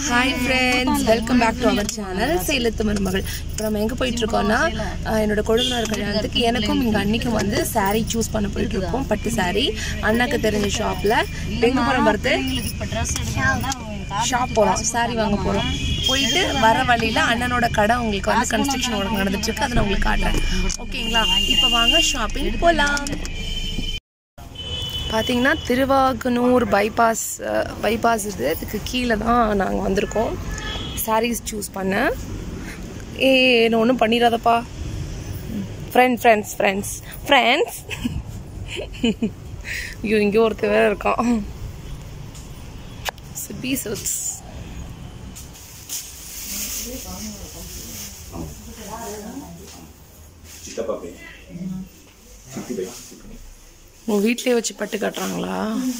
Hi friends welcome back to our channel சேலத்து மருமகள் இப்போ நம்ம எங்கே போயிட்டு இருக்கோம்னா அஹ், என்னோட கொழுந்தனார் கல்யாணத்துக்கு எனக்கும் எங்கள் அன்னைக்கும் வந்து saree சூஸ் பண்ண போயிட்டு இருக்கோம் பட்டு saree அண்ணாக்கு தெரிஞ்ச ஷாப்பில் எங்கே போகிறோம் பார்த்து ஷாப் போகிறோம் saree வாங்க போகிறோம் போயிட்டு வர வழியில் அண்ணனோட கடை உங்களுக்கு வந்து கன்ஸ்ட்ரக்ஷன் ஒர்க் நடந்துட்டு இருக்கு அதை நான் உங்களுக்கு காட்டுறேன் ஓகேங்களா இப்போ வாங்க ஷாப்பிங் போகலாம் பார்த்தீங்கன்னா திருவாகனூர் பைபாஸ் பைபாஸ் இது இதுக்கு கீழே தான் நாங்கள் வந்திருக்கோம் சாரீஸ் சூஸ் பண்ண ஏ என்ன ஒன்றும் பண்ணிடாதப்பா ஃப்ரெண்ட் ஃப்ரெண்ட்ஸ் ஃப்ரெண்ட்ஸ் ஃப்ரெண்ட்ஸ் ஐயோ இங்கே ஒருத்தர் வேற இருக்கான் சிபி சில்க்ஸ் சித்தப்பா பை சித்தி பை சித்தி பை உங்கள் வீட்டிலே வச்சு பட்டு கட்டுறாங்களா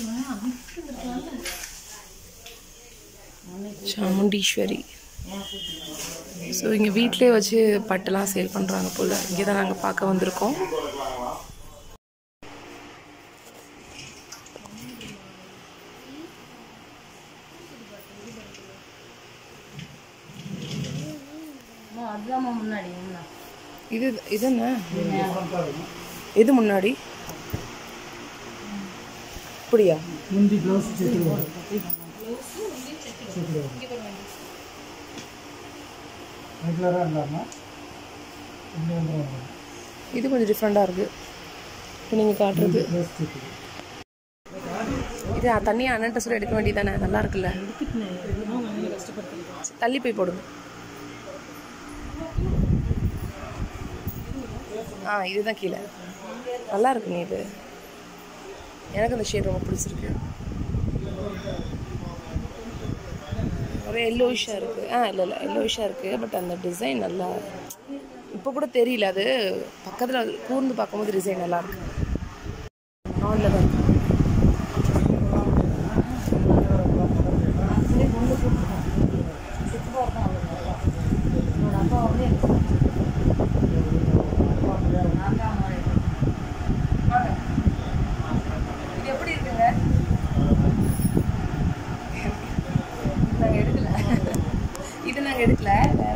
சாமுண்டீஸ்வரி ஸோ இங்கே வீட்டிலே வச்சு பட்டுலாம் சேல் பண்ணுறாங்க போல் இங்கே தான் நாங்கள் பார்க்க வந்திருக்கோம் அதுதான் முன்னாடி என்ன இது இது என்ன இது முன்னாடி இப்படியா ముందు బ్లౌజ్ చేతులు రెగ్యులర్ అన్నారమ్మా ఎన్ని వందలు అన్నారు இது கொஞ்சம் டிஃப்ரெண்ட்டாக இருக்குது இப்போ நீங்கள் காட்டுறது బ్లౌజ్ చేతులు இது தண்ணியை அண்ணன்ட்ட சொல்லி எடுக்க வேண்டியதானே நல்லா இருக்குல்ல சரி, தள்ளி போய் போடுங்க ஆ இதுதான் கீழே நல்லா இருக்குங்க இது எனக்கு இந்த ஷேட் ரொம்ப பிடிச்சிருக்கு ஒரே எல்லோயிஷாக இருக்குது ஆ இல்லை இல்லை எல்லோயிஷாக இருக்குது பட் அந்த டிசைன் நல்லா இப்போ கூட தெரியல அது பக்கத்தில் கூர்ந்து பார்க்கும்போது டிசைன் நல்லா இருக்கு ஆனில் தான் இருக்கு இது எப்படி இருக்குங்க நாங்கள் எடுக்கல இது நாங்கள் எடுக்கல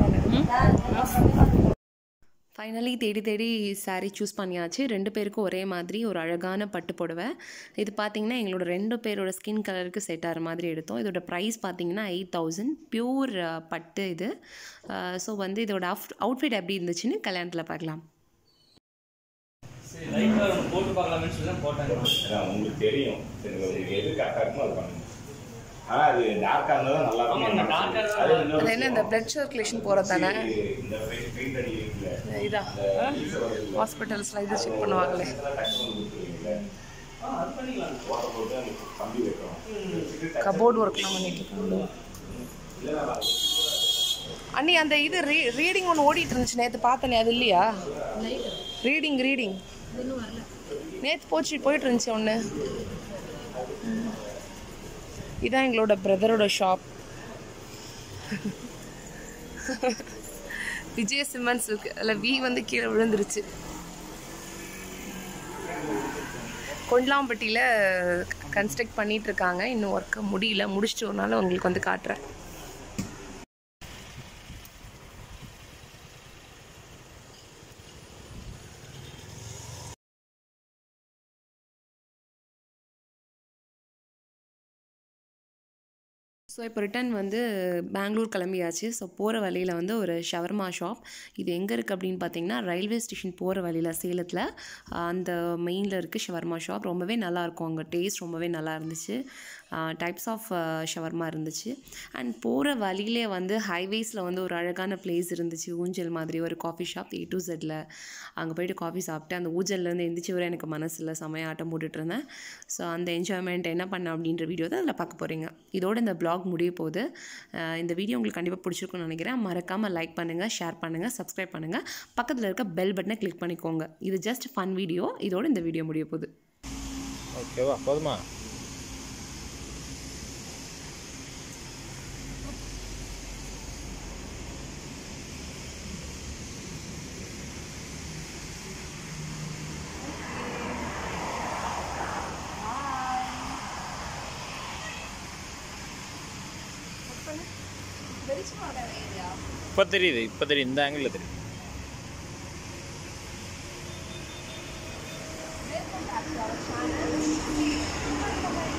ஃபைனலி தேடி தேடி saree சூஸ் பண்ணியாச்சு ரெண்டு பேருக்கும் ஒரே மாதிரி ஒரு அழகான பட்டு புடவை இது பார்த்தீங்கன்னா எங்களோட ரெண்டு பேரோட ஸ்கின் கலருக்கு செட் ஆகிற மாதிரி எடுத்தோம் இதோட ப்ரைஸ் பார்த்தீங்கன்னா எயிட் தௌசண்ட் பியூர் பட்டு இது ஸோ வந்து இதோட அவுட் அவுட்ஃபிட் எப்படி இருந்துச்சுன்னு கல்யாணத்தில் பார்க்கலாம் சரி லைட்ல ஒன்று போட்டு பார்க்கலாம்னு சொல்லி தான் போட்டாங்க அதான் உங்களுக்கு தெரியும் சரி உங்களுக்கு எது கரெக்டாக இருக்குமோ அது பண்ணுங்க ஆனால் அது டார்க்காக இருந்தால் தான் நல்லா ஆமாங்க, இருக்கும் dark ஆ இருந்தா அது இன்னொரு அது என்ன இந்த பிளட் சர்க்குலேஷன் போகிறது தானே விஷயம். இந்த பெயிண்ட் அடிக்கிறீங்களே இதா ஹாஸ்பிட்டல்ஸில் இது செக் பண்ணுவாங்களே ஓட்ட போட்டு அந்த கம்பி வைக்கிறோம் கபோர்ட் ஒர்க்லாம் பண்ணிட்டு இருக்காங்க அண்ணி அந்த இது ரீ ரீடிங் ஒன்று ஓடிட்டு இருந்துச்சு நேற்று பார்த்தனே அது இல்லையா ரீடிங் ரீடிங் நேற்று போச்சு போயிட்டு இருந்துச்சு ஒன்று இதான் எங்களோட பிரதரோட ஷாப் விஜய் சிம்மன்ஸ் இருக்கு அதில் வி வந்து கீழே விழுந்துருச்சு கொண்டலாம்பட்டியில் கன்ஸ்ட்ரக்ட் பண்ணிட்டு இருக்காங்க இன்னும் ஒர்க்கை முடியல முடிச்சிட்டு ஒரு நாள் உங்களுக்கு வந்து காட்டுறேன் ஸோ இப்போ ரிட்டர்ன் வந்து பெங்களூர் கிளம்பியாச்சு ஸோ போகிற வழியில் வந்து ஒரு ஷவர்மா ஷாப் இது எங்கே இருக்குது அப்படின்னு பார்த்தீங்கன்னா ரயில்வே ஸ்டேஷன் போகிற வழியில் சேலத்தில் ஆஹ் அந்த மெயினில் இருக்குது ஷவர்மா ஷாப் ரொம்பவே நல்லாயிருக்கும் அங்கே டேஸ்ட் ரொம்பவே நல்லா இருந்துச்சு டைப்ஸ் ஆஃப் ஷவர்மா இருந்துச்சு அண்ட் போகிற வழியிலே வந்து ஹைவேஸில் வந்து ஒரு அழகான பிளேஸ் இருந்துச்சு ஊஞ்சல் மாதிரி ஒரு காஃபி ஷாப் ஏ டு செட்டில் அங்கே போயிட்டு காஃபி சாப்பிட்டு அந்த ஊஞ்சல்லேருந்து எந்திரிச்சு வர எனக்கு மனசில் செமையாக ஆட்டம் போட்டுட்டு இருந்தேன் ஸோ அந்த என்ஜாய்மெண்ட் என்ன பண்ணேன் அப்படின்ற வீடியோ தான் அதில் பார்க்க போகிறீங்க இதோட இந்த vlog முடிய போகுது அஹ் இந்த வீடியோ உங்களுக்கு கண்டிப்பாக பிடிச்சிருக்கும்னு நினைக்கிறேன் மறக்காமல் லைக் பண்ணுங்கள் ஷேர் பண்ணுங்கள் சப்ஸ்கிரைப் பண்ணுங்கள் பக்கத்தில் இருக்க பெல் பட்டனை கிளிக் பண்ணிக்கோங்க இது ஜஸ்ட் ஃபன் வீடியோ இதோட இந்த வீடியோ முடிய போகுது ஓகேவா போதுமா இப்போ தெரியுது இப்போ தெரியுது இந்த ஆங்கிளில் தெரியுது Welcome back to our channel.